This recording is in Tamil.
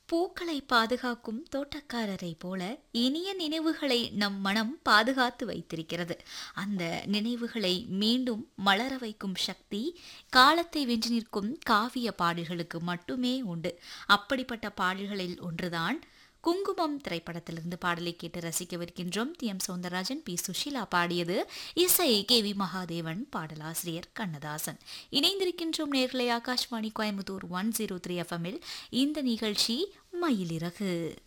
பூக்களை பாதுகாக்கும் தோட்டக்காரரை போல இனிய நினைவுகளை நம் மனம் பாதுகாத்து வைத்திருக்கிறது அந்த நினைவுகளை மீண்டும் மலர வைக்கும் சக்தி காலத்தை வென்று நிற்கும் காவிய பாடல்களுக்கு மட்டுமே உண்டு அப்படிப்பட்ட பாடல்களில் ஒன்றுதான் குங்குமம் திரைப்படத்திலிருந்து பாடலை கேட்டு ரசிக்கவிருக்கின்றோம் T M Soundararajan P Susheela பாடியது இசை கே வி மகாதேவன் பாடலாசிரியர் கண்ணதாசன் இணைந்திருக்கின்றோம் நேர்களை Akashvani Coimbatore one zero three எஃப்எம்மில் இந்த நிகழ்ச்சி மயிலிறகு